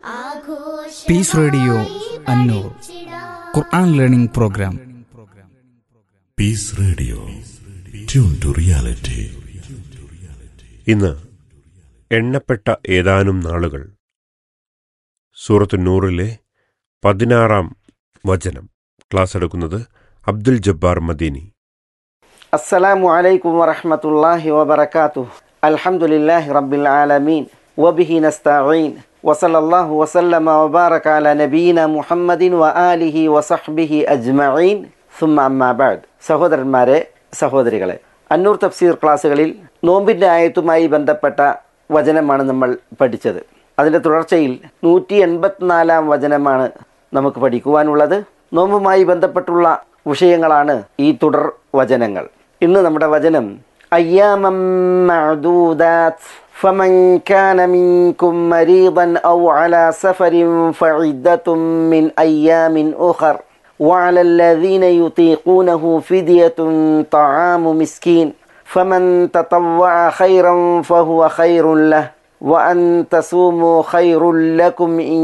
piece radio Annoor ഖുർആൻ learning program peace radio tune to reality ഇന്ന് എണ്ണപ്പെട്ട ഏതാനും നാളുകൾ സൂറത്ത് നൂറിലെ പതിനാറാം വചനം ക്ലാസ് എടുക്കുന്നത് അബ്ദുൽ ജബ്ബാർ മദീനി السلام عليكم ورحمة الله وبركاته الحمد لله رب العالمين وبه نستعين وصلى الله وسلم وبارك على نبينا محمد وآله وصحبه أجمعين ثم أما بعد സഹോദരന്മാരെ സഹോദരികളെ അന്നൂർ തഫ്സീർ ക്ലാസ്സുകളിൽ നോമ്പിൻ്റെ ആയത്തുമായി ബന്ധപ്പെട്ട വചനമാണ് നമ്മൾ പഠിച്ചത് അതിൻ്റെ തുടർച്ചയിൽ നൂറ്റി എൺപത്തിനാലാം വചനമാണ് നമുക്ക് പഠിക്കുവാനുള്ളത് നോമ്പുമായി ബന്ധപ്പെട്ടുള്ള വിഷയങ്ങളാണ് ഈ തുടർ വചനങ്ങൾ ഇന്ന് നമ്മുടെ വചനം അയ്യാമം മഅദൂദാത്ത് فمن كان منكم مريضا أو على سفر فعدة من أيام أخر وعلى الذين يطيقونه فدية طعام مسكين فمن تطوع خيرا فهو خير له وأن تصوموا خير لكم إن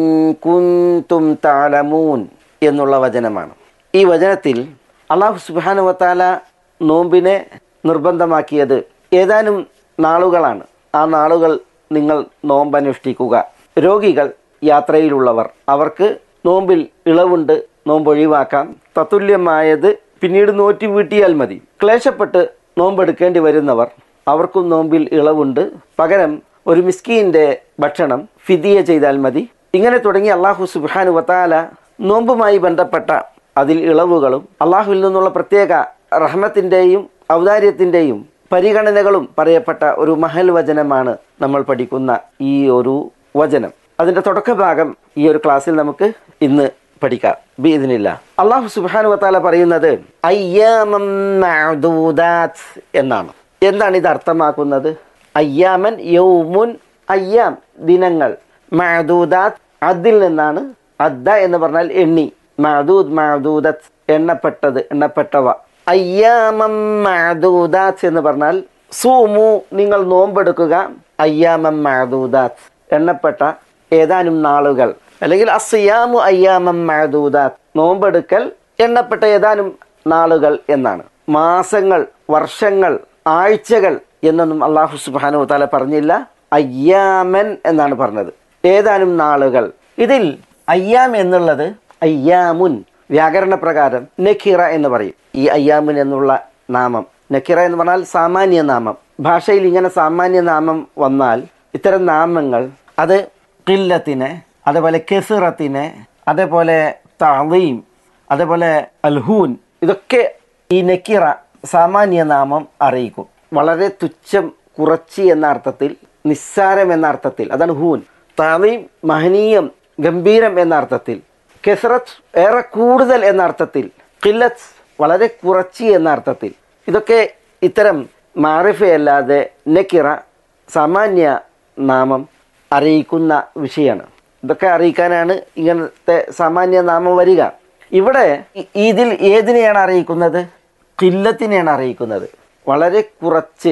كنتم تعلمون എന്നുള്ള വചനമാണ് ഈ വചനത്തിൽ അള്ളാഹു സുബാനുവത്താല നോമ്പിനെ നിർബന്ധമാക്കിയത് ഏതാനും നാളുകളാണ് ആ നാളുകൾ നിങ്ങൾ നോമ്പനുഷ്ഠിക്കുക രോഗികൾ യാത്രയിലുള്ളവർ അവർക്ക് നോമ്പിൽ ഇളവുണ്ട് നോമ്പ് ഒഴിവാക്കാം തത്തുല്യമായത് പിന്നീട് നോറ്റി വീട്ടിയാൽ മതി ക്ലേശപ്പെട്ട് നോമ്പെടുക്കേണ്ടി വരുന്നവർ അവർക്കും നോമ്പിൽ ഇളവുണ്ട് പകരം ഒരു മിസ്കീന്റെ ഭക്ഷണം ഫിദിയ ചെയ്താൽ മതി ഇങ്ങനെ തുടങ്ങി അള്ളാഹു സുബാനു വത്താല നോമ്പുമായി ബന്ധപ്പെട്ട അതിൽ ഇളവുകളും അള്ളാഹുവിൽ നിന്നുള്ള പ്രത്യേക റഹ്മത്തിൻ്റെയും ഔദാര്യത്തിൻ്റെയും പരിഗണനകളും പറയപ്പെട്ട ഒരു മഹൽ വചനമാണ് നമ്മൾ പഠിക്കുന്ന ഈ ഒരു വചനം അതിന്റെ തുടക്ക ഭാഗം ഈ ഒരു ക്ലാസ്സിൽ നമുക്ക് ഇന്ന് പഠിക്കാം ബി ഇതിനില്ല അള്ളാഹു സുബാനു വത്താല പറയുന്നത് അയ്യാമം മഅദൂദാത്ത് എന്നാണ് എന്താണ് ഇത് അർത്ഥമാക്കുന്നത് അയ്യാമൻ യൗമുൻ അയ്യാം ദിനങ്ങൾ മഅദൂദാത്ത് അതിൽ നിന്നാണ് അദ്ദ എന്ന് പറഞ്ഞാൽ എണ്ണി മഅദൂദ് മഅദൂദത്ത് എണ്ണപ്പെട്ടത് എണ്ണപ്പെട്ടവ അയ്യാമം മഅദൂദാത്ത് എന്ന് പറഞ്ഞാൽ സൂമു നിങ്ങൾ നോമ്പെടുക്കുക അയ്യാമം മഅദൂദാത്ത് എണ്ണപ്പെട്ട ഏതാനും നാളുകൾ അല്ലെങ്കിൽ അസിയാമു അയ്യാമം മഅദൂദാത്ത് നോമ്പെടുക്കൽ എണ്ണപ്പെട്ട ഏതാനും നാളുകൾ എന്നാണ് മാസങ്ങൾ വർഷങ്ങൾ ആഴ്ചകൾ എന്നൊന്നും അള്ളാഹു സുബാനു താല പറഞ്ഞില്ല അയ്യാമൻ എന്നാണ് പറഞ്ഞത് ഏതാനും നാളുകൾ ഇതിൽ അയ്യാം എന്നുള്ളത് അയ്യാമുൻ വ്യാകരണ പ്രകാരം നഖിറ എന്ന് പറയും ഈ അയ്യാമുൻ എന്നുള്ള നാമം നഖിറ എന്ന് പറഞ്ഞാൽ സാമാന്യ നാമം ഭാഷയിൽ ഇങ്ങനെ സാമാന്യ നാമം വന്നാൽ ഇത്തരം നാമങ്ങൾ അത് കില്ലത്തിനെ അതേപോലെ കെസിറത്തിനെ അതേപോലെ തളീം അതേപോലെ അൽഹൂൻ ഇതൊക്കെ ഈ നക്കിറ സാമാന്യ നാമം അറിയിക്കും വളരെ തുച്ഛം കുറച്ച് എന്ന അർത്ഥത്തിൽ നിസ്സാരം എന്ന അർത്ഥത്തിൽ അതാണ് ഹൂൻ തളീം മഹനീയം ഗംഭീരം എന്ന അർത്ഥത്തിൽ കെസറത്ത് ഏറെ കൂടുതൽ എന്ന അർത്ഥത്തിൽ കില്ലത്ത് വളരെ കുറച്ച് എന്ന അർത്ഥത്തിൽ ഇതൊക്കെ ഇത്തരം മാറിഫയല്ലാതെ നക്കിറ സാമാന്യ നാമം അറിയിക്കുന്ന വിഷയമാണ് ഇതൊക്കെ അറിയിക്കാനാണ് ഇങ്ങനത്തെ സാമാന്യ നാമം വരിക ഇവിടെ ഇ- ഇതിൽ ഏതിനെയാണ് അറിയിക്കുന്നത് കില്ലത്തിനെയാണ് അറിയിക്കുന്നത് വളരെ കുറച്ച്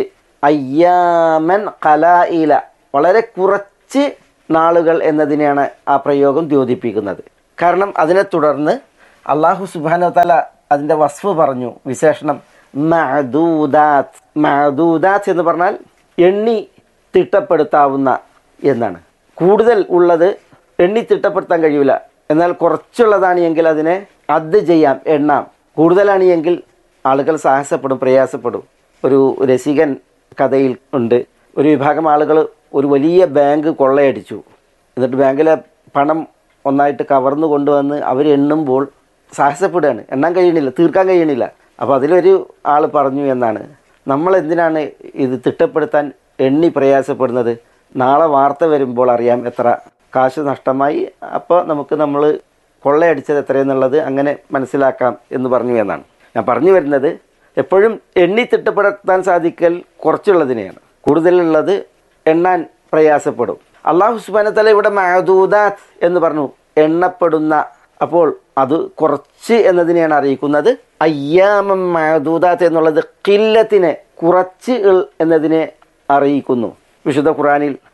അയ്യാമൻ കലായില വളരെ കുറച്ച് നാളുകൾ എന്നതിനെയാണ് ആ പ്രയോഗം ദ്യോതിപ്പിക്കുന്നത് കാരണം അതിനെ തുടർന്ന് അള്ളാഹു സുബാന തല അതിൻ്റെ വസ്ഫ് പറഞ്ഞു വിശേഷണം മഅദൂദാത്ത് മഅദൂദാത്ത് എന്ന് പറഞ്ഞാൽ എണ്ണി തിട്ടപ്പെടുത്താവുന്ന എന്നാണ് കൂടുതൽ ഉള്ളത് എണ്ണി തിട്ടപ്പെടുത്താൻ കഴിയില്ല എന്നാൽ കുറച്ചുള്ളതാണ് എങ്കിൽ അതിനെ അത് ചെയ്യാം എണ്ണാം കൂടുതലാണ് എങ്കിൽ ആളുകൾ സാഹസപ്പെടും പ്രയാസപ്പെടും ഒരു രസികൻ കഥയിൽ ഉണ്ട് ഒരു വിഭാഗം ആളുകൾ ഒരു വലിയ ബാങ്ക് കൊള്ളയടിച്ചു എന്നിട്ട് ബാങ്കിലെ പണം ഒന്നായിട്ട് കവർന്നു കൊണ്ടുവന്ന് അവർ എണ്ണുമ്പോൾ സാഹസപ്പെടുകയാണ് എണ്ണാൻ കഴിയണില്ല തീർക്കാൻ കഴിയണില്ല അപ്പോൾ അതിലൊരു ആൾ പറഞ്ഞു എന്നാണ് നമ്മൾ എന്തിനാണ് ഇത് തിട്ടപ്പെടുത്താൻ എണ്ണി പ്രയാസപ്പെടുന്നത് നാളെ വാർത്ത വരുമ്പോൾ അറിയാം എത്ര കാശ് നഷ്ടമായി അപ്പോൾ നമുക്ക് നമ്മൾ കൊള്ളയടിച്ചത് എത്രയെന്നുള്ളത് അങ്ങനെ മനസ്സിലാക്കാം എന്ന് പറഞ്ഞു എന്നാണ് ഞാൻ പറഞ്ഞു വരുന്നത് എപ്പോഴും എണ്ണി തിട്ടപ്പെടുത്താൻ സാധിക്കൽ കുറച്ചുള്ളതിനെയാണ് കൂടുതലുള്ളത് എണ്ണാൻ പ്രയാസപ്പെടും അള്ളാഹു സുബാനത്തല ഇവിടെ മഹദൂദാത്ത് എന്ന് പറഞ്ഞു എണ്ണപ്പെടുന്ന അപ്പോൾ അത് കുറച്ച് എന്നതിനെയാണ് അറിയിക്കുന്നത് അയ്യാമം മഹദൂദാത്ത് എന്നുള്ളത് കില്ലത്തിനെ കുറച്ച് ഇൾ എന്നതിനെ അറിയിക്കുന്നു വിശുദ്ധ ഖുറാനിൽ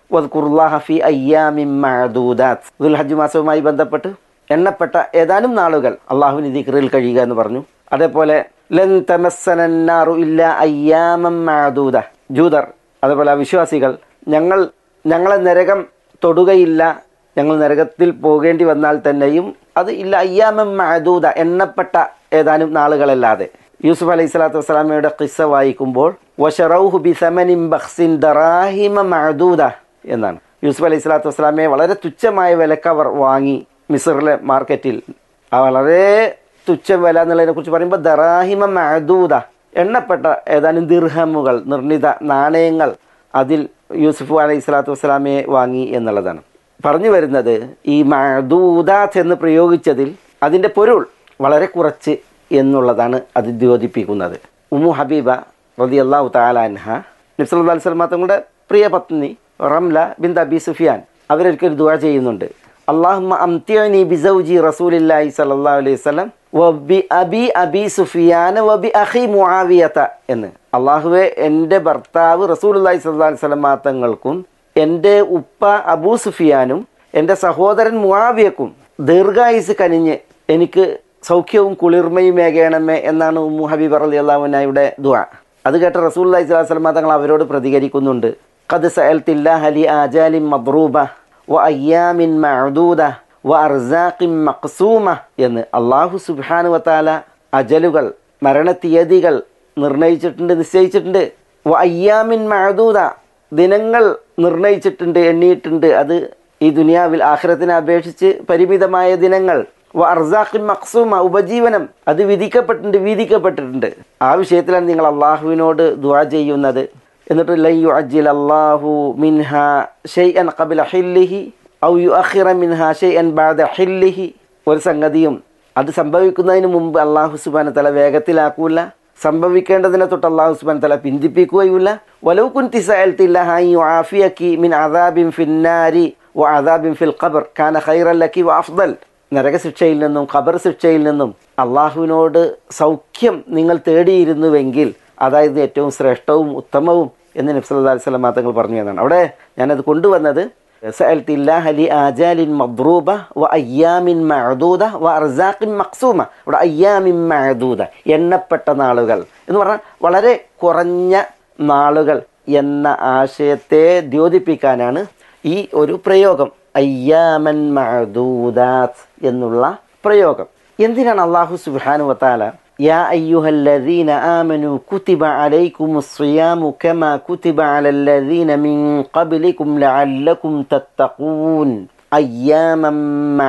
വദ്കുറുല്ലാഹ ഫി അയ്യാമിൻ മഅദൂദാത്ത് ദുൽഹജ്ജ് മാസവുമായി ബന്ധപ്പെട്ട് എണ്ണപ്പെട്ട ഏതാനും നാളുകൾ അള്ളാഹുവിന് ദിക്റിൽ കഴിയുക എന്ന് പറഞ്ഞു അതേപോലെ ലൻ തമസ്സനന്നാറു ഇല്ല അയ്യാമം മഅദൂദ ജൂതർ അതേപോലെ അവിശ്വാസികൾ ഞങ്ങൾ ഞങ്ങളെ നരകം തൊടുകയില്ല ഞങ്ങൾ നരകത്തിൽ പോകേണ്ടി വന്നാൽ തന്നെയും അത് ഇല്ല അയ്യാമം മഅദൂദ എണ്ണപ്പെട്ട ഏതാനും നാളുകളല്ലാതെ യൂസുഫ് അലൈഹി സ്വലാത്തു വസ്സലാമയുടെ കിസ്സ വായിക്കുമ്പോൾ വഷറൗഹു ബി സമനിൻ ബഖ്സിൻ ദറാഹിമ മഅദൂദ എന്നാണ് യൂസുഫ് അലൈഹി സ്വലാത്തു വസ്സലാമയെ വളരെ തുച്ഛമായ വിലക്ക് അവർ വാങ്ങി മിസറിലെ മാർക്കറ്റിൽ ആ വളരെ തുച്ഛ വില എന്നുള്ളതിനെ കുറിച്ച് പറയുമ്പോൾ ദറാഹിമ മഅദൂദ എണ്ണപ്പെട്ട ഏതാനും ദിർഹമുകൾ നിർണിത നാണയങ്ങൾ അതിൽ യൂസുഫ് അലൈഹി സ്വലാത്തു വസ്സലാമയെ വാങ്ങി എന്നുള്ളതാണ് പറഞ്ഞു വരുന്നത് ഈ മഅദൂദാത്ത് എന്ന് പ്രയോഗിച്ചതിൽ അതിൻ്റെ പൊരുൾ വളരെ കുറച്ച് എന്നുള്ളതാണ് അത് ദ്യോതിപ്പിക്കുന്നത് ഉമു ഹബീബ റതി അള്ളാഹു താലാൻഹ നബ്സല്ലാ അലൈഹി സ്വലമ തങ്ങളുടെ പ്രിയ പത്നി റംല ബിന്ദ അബി സുഫിയാൻ അവരൊരിക്കൽ ദുആ ചെയ്യുന്നുണ്ട് അള്ളാഹുമ്മ അംതിഅനി ബിസൗജി റസൂലില്ലാഹി സ്വല്ലല്ലാഹു അലൈഹി വസല്ലം വബി അബി അബി സുഫിയാൻ വബി അഖി മുആവിയത എന്ന് അള്ളാഹുവെ എൻ്റെ ഭർത്താവ് റസൂലുള്ളാഹി സ്വല്ലല്ലാഹു അലൈഹി വസല്ലം തങ്ങൾക്കും എൻ്റെ ഉപ്പ അബൂ സുഫിയാനും എൻ്റെ സഹോദരൻ മുആവിയക്കും ദീർഘായുസ് കനിഞ്ഞ് എനിക്ക് സൗഖ്യവും കുളിർമയും ഏകണമേ എന്നാണ് ഉമ്മു ഹബീബ് അലി അള്ളാഹുനായുടെ ദുആ അത് കേട്ട് റസൂൽ അലൈഹി സ്വലാഹു വസ്ലമ തങ്ങൾ അവരോട് പ്രതികരിക്കുന്നുണ്ട് ഖദ് സഅൽത്തില്ലാഹ ലി ആജാലിൻ മദ്റൂബ വ അയ്യാമിൻ മഅദൂദ വ അർസാഖിൻ മഖ്സൂമ എന്ന് അള്ളാഹു സുബ്ഹാനഹു വതആല അജലുകൾ മരണത്തീയതികൾ നിർണയിച്ചിട്ടുണ്ട് നിശ്ചയിച്ചിട്ടുണ്ട് വ അയ്യാമിൻ മഅദൂദ ദിനങ്ങൾ നിർണയിച്ചിട്ടുണ്ട് എണ്ണിയിട്ടുണ്ട് അത് ഈ ദുനിയാവിൽ ആഖിറത്തിനെ അപേക്ഷിച്ച് പരിമിതമായ ദിനങ്ങൾ വ അർസാഖിൻ മഖ്സൂമ ഉപജീവനം അത് വിധിക്കപ്പെട്ടിട്ടുണ്ട് വീതിക്കപ്പെട്ടിട്ടുണ്ട് ആ വിഷയത്തിലാണ് നിങ്ങൾ അള്ളാഹുവിനോട് ദുആ ചെയ്യുന്നത് എന്നിട്ട് ലൻ യുഅജ്ജിൽ അല്ലാഹു മിൻഹ ഷൈഅൻ ഖബ്ല ഹില്ലിഹി ഔ യുഅഖിറ മിൻഹ ഷൈഅൻ ബഅദ ഹില്ലിഹി ഒരു സംഗതിയും അത് സംഭവിക്കുന്നതിന് മുമ്പ് അള്ളാഹു സുബ്ഹാനഹു തആല വേഗത്തിലാക്കൂല സംഭവിക്കേണ്ടതിനെ തൊട്ട് അള്ളാഹു സുബ്ഹാനഹു തആല പിന്തിപ്പിക്കുകയുമില്ല വലൗ കുൻതി സഅൽതില്ലാഹ അൻ യുആഫിയകി മിൻ അദാബിൻ ഫിന്നാരി വ അദാബിൻ ഫിൽ ഖബർ കാന ഖൈറൻ ലക്കി വ അഫ്ദൽ നരകശിക്ഷയിൽ നിന്നും ഖബർ ശിക്ഷയിൽ നിന്നും അള്ളാഹുവിനോട് സൗഖ്യം നിങ്ങൾ തേടിയിരുന്നുവെങ്കിൽ അതായത് ഏറ്റവും ശ്രേഷ്ഠവും ഉത്തമവും എന്ന് നബ്സല്ലാ അലൈഹി സ്വലം തങ്ങൾ പറഞ്ഞു എന്നാണ് അവിടെ ഞാനത് കൊണ്ടുവന്നത് സഅൽത്തില്ലാഹ ലി ആജാലിൻ മദ്റൂബ വ അയ്യാമിൻ മഅദൂദ വ അർസാഖിൻ മഖ്സൂമ ഇവിടെ അയ്യാമിൻ മഅദൂദ എണ്ണപ്പെട്ട നാളുകൾ എന്ന് പറഞ്ഞാൽ വളരെ കുറഞ്ഞ നാളുകൾ എന്ന ആശയത്തെ ദ്യോതിപ്പിക്കാനാണ് ഈ ഒരു പ്രയോഗം അയ്യാമൻ മഅദൂദാത്ത് എന്നുള്ള പ്രയോഗം എന്തിനാണ് അള്ളാഹു സുബ്ഹാനു വതാല യാ അയ്യുഹല്ലദീന ആമനു കുതിബ അലൈക്കുമുസ് സിയാമു കമാ കുതിബ അലല്ലദീന മിൻ ഖബ്ലികും ലഅല്ലകും തത്തഖൂൻ അയ്യാമൻ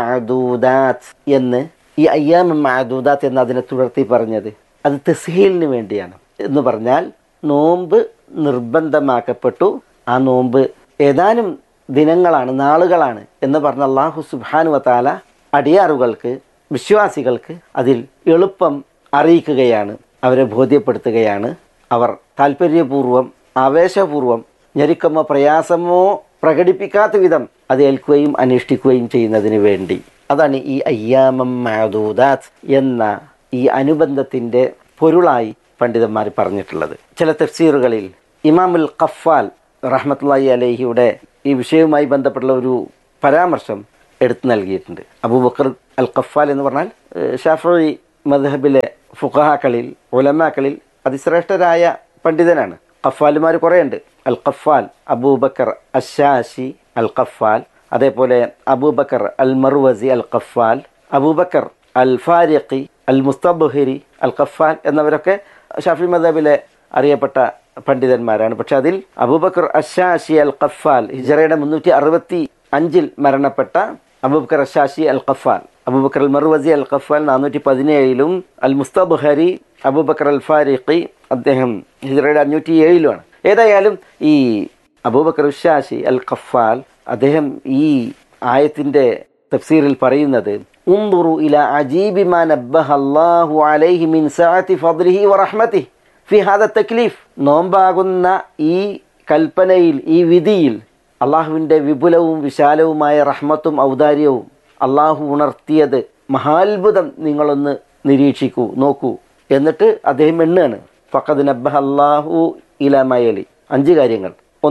മഅദൂദാത്ത് എന്ന് ഈ അയ്യാമൻ മഅദൂദാത്ത് എന്ന് അതിനെ തുടർത്തി പറഞ്ഞത് അത് തസ്ഹീലിന് വേണ്ടിയാണ് എന്ന് പറഞ്ഞാൽ നോമ്പ് നിർബന്ധമാക്കപ്പെട്ടു ആ നോമ്പ് ഏതാനും ദിനങ്ങളാണ് നാളുകളാണ് എന്ന് പറഞ്ഞ അള്ളാഹു സുബാനു വത്താല അടിയാറുകൾക്ക് വിശ്വാസികൾക്ക് അതിൽ എളുപ്പം അറിയിക്കുകയാണ് അവരെ ബോധ്യപ്പെടുത്തുകയാണ് അവർ താല്പര്യപൂർവം ആവേശപൂർവം ഞെരുക്കമോ പ്രയാസമോ പ്രകടിപ്പിക്കാത്ത വിധം അത് ഏൽക്കുകയും അനുഷ്ഠിക്കുകയും ചെയ്യുന്നതിന് വേണ്ടി അതാണ് ഈ അയ്യാമം മഅദൂദാത്ത് എന്ന ഈ അനുബന്ധത്തിൻ്റെ പൊരുളായി പണ്ഡിതന്മാർ പറഞ്ഞിട്ടുള്ളത് ചില തഫ്സീറുകളിൽ ഇമാമുൽ ഖഫാൽ റഹ്മത്തുള്ളാഹി അലഹിയുടെ ഈ വിഷയവുമായി ബന്ധപ്പെട്ടുള്ള ഒരു പരാമർശം എടുത്തു നൽകിയിട്ടുണ്ട് അബൂബക്കർ അൽ ഖഫാൽ എന്ന് പറഞ്ഞാൽ ഷാഫി മദ്ഹബിലെ ഫുഖഹാക്കളിൽ ഉലമാക്കളിൽ അതിശ്രേഷ്ഠരായ പണ്ഡിതനാണ് ഖഫാലുമാർ കുറേയുണ്ട് അൽ ഖഫാൽ അബൂബക്കർ അഷാഷി അൽ ഖഫാൽ അതേപോലെ അബൂബക്കർ അൽ മർവസി അൽ ഖഫാൽ അബൂബക്കർ അൽ ഫാരിഖി അൽ മുസ്തബഹിരി അൽ ഖഫാൽ എന്നവരൊക്കെ ഷാഫി മദബിലെ അറിയപ്പെട്ട പണ്ഡിതന്മാരാണ് പക്ഷെ അതിൽ അബൂബക്കർ അഷാഷി അൽ ഖഫാൽ ഹിജറയുടെ മുന്നൂറ്റി അറുപത്തി അഞ്ചിൽ മരണപ്പെട്ട അബൂബക്കർ അഷാഷി അൽ ഖഫാൽ അബൂബക്കർ അൽ മർവസി അൽ ഖഫാൽ നാനൂറ്റി പതിനേഴിലും അൽ മുസ്തബഹരി അബൂബക്കർ അൽ ഫാരിഖി അദ്ദേഹം ഹിജറയുടെ അഞ്ഞൂറ്റി ഏഴിലുമാണ് ഏതായാലും ഈ അബൂബക്കർ ഉഷാഷി അൽ ഖഫാൽ അദ്ദേഹം ഈ ആയത്തിന്റെ തഫ്സീറിൽ പറയുന്നത് ഉംദുറു ഇല അജീബി മാ നബ്ബഹ അല്ലാഹു അലൈഹി മിൻ സഅതി ഫദ്ലിഹി വറഹ്മതിഹി ഫി ഹാദ തക്ലീഫ് നോമ്പാകുന്ന ഈ കൽപ്പനയിൽ ഈ വിധിയിൽ അള്ളാഹുവിൻ്റെ വിപുലവും വിശാലവുമായ റഹ്മത്തും ഔദാര്യവും അള്ളാഹു ഉണർത്തിയത് മഹാത്ഭുതം നിങ്ങളൊന്ന് നിരീക്ഷിക്കൂ നോക്കൂ എന്നിട്ട് അദ്ദേഹം എണ്ണാണ് ഫഖദ് നബ്ബഹ അള്ളാഹു ഇല മയലി അഞ്ച് കാര്യങ്ങൾ ഒന്ന്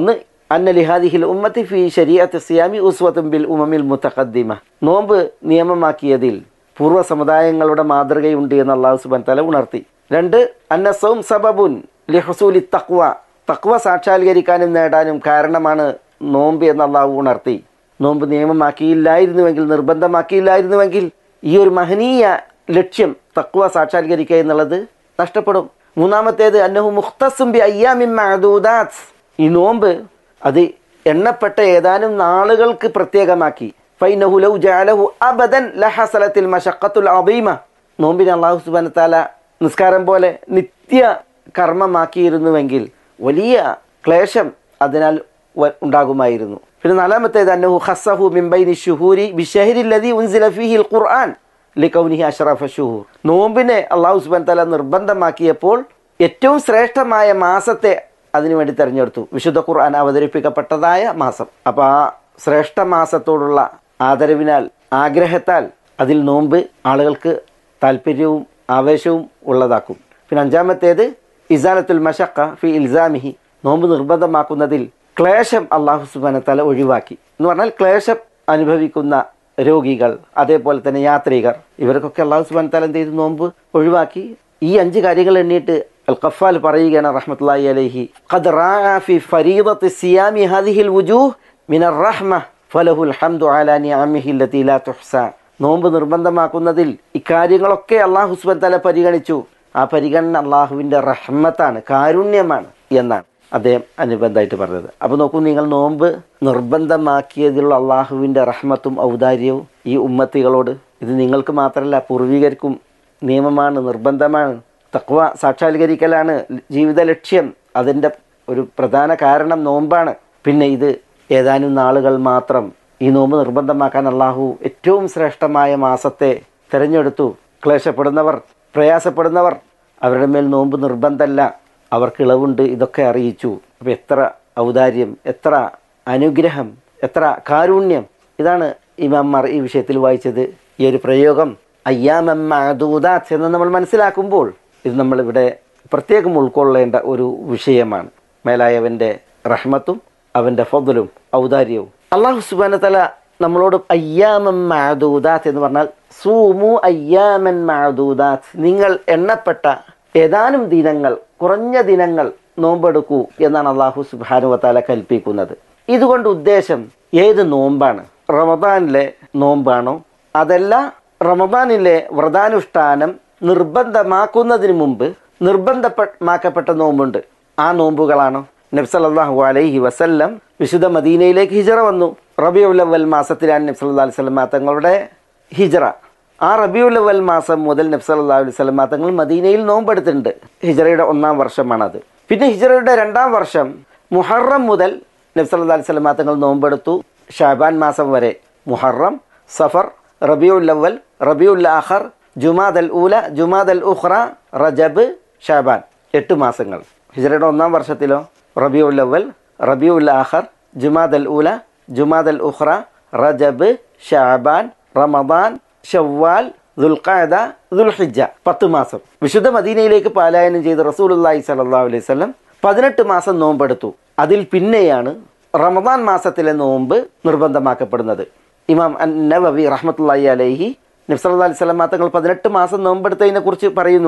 അന്ന ലിഹാദിഹിൽ ഉമ്മത്തി ഫി ശരീഅത്ത് സിയാമി ഉസ്വത്തും ബിൽ ഉമമിൽ മുത്തഖദ്ദിമ നോമ്പ് നിയമമാക്കിയതിൽ പൂർവ്വ സമുദായങ്ങളുടെ മാതൃകയുണ്ട് എന്ന് അള്ളാഹു സുബാൻ തല ഉണർത്തി രണ്ട് അന്നസവും സബബുൻ ലിഹസൂലി തക്വ തക്വ സാക്ഷാത്കരിക്കാനും നേടാനും കാരണമാണ് നോമ്പ് എന്ന് അള്ളാഹു ഉണർത്തി നോമ്പ് നിയമമാക്കിയില്ലായിരുന്നുവെങ്കിൽ നിർബന്ധമാക്കിയില്ലായിരുന്നുവെങ്കിൽ ഈ ഒരു മഹനീയ ലക്ഷ്യം തക്വ സാക്ഷാത്കരിക്കുക എന്നുള്ളത് നഷ്ടപ്പെടും മൂന്നാമത്തേത് അന്നഹു മുഖ്തസും ബി അയ്യാമിൻ മഅദൂദാത്ത് ഈ നോമ്പ് അത് എണ്ണപ്പെട്ട ഏതാനും നാളുകൾക്ക് പ്രത്യേകമാക്കി ഫൈനഹു ലൗ ജഅലഹു അബദൻ ലഹസലത്തിൽ മശഖത്തുൽ അദീമ നോമ്പിനെ അല്ലാഹു സുബ്ഹാനഹു തആല നിസ്കാരം പോലെ നിത്യ കർമ്മമാക്കിയിരുന്നുവെങ്കിൽ വലിയ ക്ലേശം അതിനാൽ വ- ഉണ്ടാകുമായിരുന്നു പിന്നെ നാലാമത്തേത് അന്നഹു ഖസ്സഹു മിൻ ബൈനി ശുഹൂരി ബിശഹരി ലദി ഉൻസില ഫീഹിൽ ഖുർആൻ ലികൗനിഹി അഷ്റഫ ഷുഹൂർ നോമ്പിനെ അള്ളാഹു സുബാൻ തല നിർബന്ധമാക്കിയപ്പോൾ ഏറ്റവും ശ്രേഷ്ഠമായ മാസത്തെ അതിനുവേണ്ടി തെരഞ്ഞെടുത്തു വിശുദ്ധ ഖുർആൻ അവതരിപ്പിക്കപ്പെട്ടതായ മാസം അപ്പോൾ ആ ശ്രേഷ്ഠ മാസത്തോടുള്ള ആദരവിനാൽ ആഗ്രഹത്താൽ അതിൽ നോമ്പ് ആളുകൾക്ക് താല്പര്യവും ആവേശവും ഉള്ളതാക്കും പിന്നെ അഞ്ചാമത്തേത് ഇസാലത്തുൽ മഷക്ക ഫി ഇൽസാമിഹി നോമ്പ് നിർബന്ധമാക്കുന്നതിൽ ക്ലേശം അള്ളാഹു സുബാന തല ഒഴിവാക്കി എന്ന് പറഞ്ഞാൽ ക്ലേശം അനുഭവിക്കുന്ന രോഗികൾ അതേപോലെ തന്നെ യാത്രികർ ഇവർക്കൊക്കെ അള്ളാഹു സുബാൻ തല എന്ത് ചെയ്തു നോമ്പ് ഒഴിവാക്കി ഈ അഞ്ച് കാര്യങ്ങൾ എണ്ണിയിട്ട് അൽ ഖഫാൽ പറയുകയാണ് റഹ്മത്തുള്ളാഹി അലൈഹി ഖദ് റാഅ ഫി ഫരീദത്തി സിയാമി ഹാദിഹിൽ വുജൂഹ് മിനർ റഹ്മ ഫലഹുൽ ഹംദു അലാ നിഅമിഹി അല്ലതി ലാ തുഹ്സ നോമ്പ് നിർബന്ധമാക്കുന്നതിൽ ഇക്കാര്യങ്ങളൊക്കെ അള്ളാഹു സുബാൻ തല പരിഗണിച്ചു ആ പരിഗണന അള്ളാഹുവിൻ്റെ റഹ്മത്താണ് കാരുണ്യമാണ് എന്നാണ് അദ്ദേഹം അനുബന്ധമായിട്ട് പറഞ്ഞത് അപ്പോൾ നോക്കൂ നിങ്ങൾ നോമ്പ് നിർബന്ധമാക്കിയതിലുള്ള അള്ളാഹുവിൻ്റെ റഹ്മത്തും ഔദാര്യവും ഈ ഉമ്മത്തികളോട് ഇത് നിങ്ങൾക്ക് മാത്രമല്ല പൂർവികർക്കും നിയമമാണ് നിർബന്ധമാണ് തക്വ സാക്ഷാത്കരിക്കലാണ് ജീവിത ലക്ഷ്യം അതിൻ്റെ ഒരു പ്രധാന കാരണം നോമ്പാണ് പിന്നെ ഇത് ഏതാനും നാളുകൾ മാത്രം ഈ നോമ്പ് നിർബന്ധമാക്കാൻ അള്ളാഹു ഏറ്റവും ശ്രേഷ്ഠമായ മാസത്തെ തിരഞ്ഞെടുത്തു ക്ലേശപ്പെടുന്നവർ പ്രയാസപ്പെടുന്നവർ അവരുടെ മേൽ നോമ്പ് നിർബന്ധമല്ല അവർക്ക് ഇളവുണ്ട് ഇതൊക്കെ അറിയിച്ചു അപ്പോൾ എത്ര ഔദാര്യം എത്ര അനുഗ്രഹം എത്ര കാരുണ്യം ഇതാണ് ഇമാമ്മർ ഈ വിഷയത്തിൽ വായിച്ചത് ഈ ഒരു പ്രയോഗം അയ്യാമൂദാത്ത് എന്ന് നമ്മൾ മനസ്സിലാക്കുമ്പോൾ ഇത് നമ്മളിവിടെ പ്രത്യേകം ഉൾക്കൊള്ളേണ്ട ഒരു വിഷയമാണ് മേലായവൻ്റെ റഹ്മത്തും അവൻ്റെ ഫضലും ഔദാര്യവും അള്ളാഹു സുബാന തല നമ്മളോട് അയ്യാമൻ മാദൂദാത്ത് എന്ന് പറഞ്ഞാൽ സൂമു അയ്യാമൻ മാദൂദാത്ത് നിങ്ങൾ എണ്ണപ്പെട്ട ഏതാനും ദിനങ്ങൾ കുറഞ്ഞ ദിനങ്ങൾ നോമ്പെടുക്കൂ എന്നാണ് അള്ളാഹു സുബാനുവത്താല കൽപ്പിക്കുന്നത് ഇതുകൊണ്ട് ഉദ്ദേശം ഏത് നോമ്പാണ് റമദാനിലെ നോമ്പാണോ അതല്ല റമദാനിലെ വ്രതാനുഷ്ഠാനം നിർബന്ധമാക്കുന്നതിന് മുമ്പ് നിർബന്ധമാക്കപ്പെട്ട നോമ്പുണ്ട് ആ നോമ്പുകളാണോ നബ്സല്ലാഹു അലൈഹി വസല്ലം വിശുദ്ധ മദീനയിലേക്ക് ഹിജറ വന്നു റബിയുല്ലവൽ മാസത്തിലാണ് നബ്സല്ലാ അലൈഹി സ്വലം തങ്ങളുടെ ഹിജറ ആ റബിയുല്ലവൽ മാസം മുതൽ നബ്സല്ലാ അലൈഹി സ്വലം തങ്ങൾ മദീനയിൽ നോമ്പെടുത്തിട്ടുണ്ട് ഹിജറയുടെ ഒന്നാം വർഷമാണത് പിന്നെ ഹിജറയുടെ രണ്ടാം വർഷം മുഹറം മുതൽ നബ്സല്ലാ അലൈഹി സ്വലം തങ്ങൾ നോമ്പെടുത്തു ഷാബാൻ മാസം വരെ മുഹറം സഫർ റബിയുല്ലവൽ റബിയുൽ ആഖർ ജുമാദ് അൽ ഊല ജുമാദ് അൽ ഉഖ്റ റജബ് ഷാബാൻ എട്ട് മാസങ്ങൾ ഹിജറയുടെ ഒന്നാം വർഷത്തിലോ റബിയുൽ അവൽ റബിയുൽ ആഖർ ജുമാദ് അൽ ഊല ജുമാദ് അൽ ഉഖ്റ റജബ് ഷാബാൻ റമദാൻ ഷവ്വാൽ ദുൽഖാദ ദുൽഹിജ പത്ത് മാസം വിശുദ്ധ മദീനയിലേക്ക് പാലായനം ചെയ്ത റസൂലുല്ലാഹി സല്ലല്ലാഹു അലൈഹി വസല്ലം പതിനെട്ട് മാസം നോമ്പെടുത്തു അതിൽ പിന്നെയാണ് റമദാൻ മാസത്തിലെ നോമ്പ് നിർബന്ധമാക്കപ്പെടുന്നത് ഇമാം അൻ നവവി റഹ്മത്തുള്ളാഹി അലൈഹി നബ്സല്ലാ അലൈഹി സ്വലം തങ്ങൾ പതിനെട്ട് മാസം നോമ്പെടുത്തതിനെ കുറിച്ച് പറയുന്നു